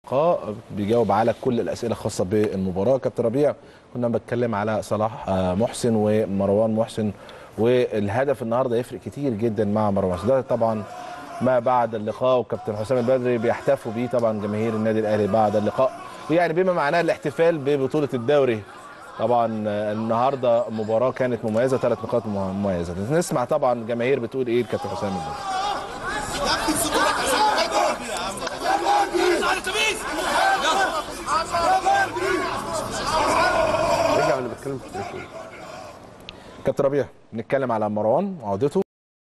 اللقاء بيجاوب على كل الاسئله الخاصه بالمباراه كابتن ربيع كنا بنتكلم على صلاح آه، محسن ومروان محسن والهدف النهارده يفرق كتير جدا مع مروان محسن ده طبعا ما بعد اللقاء وكابتن حسام البدري بيحتفوا بيه طبعا جماهير النادي الاهلي بعد اللقاء ويعني بما معناه الاحتفال ببطوله الدوري طبعا آه، النهارده مباراه كانت مميزه ثلاث نقاط مميزه نسمع طبعا جماهير بتقول ايه الكابتن حسام البدري رجع انا بتكلم في التليفون كابتن ربيع بنتكلم على مروان وعودته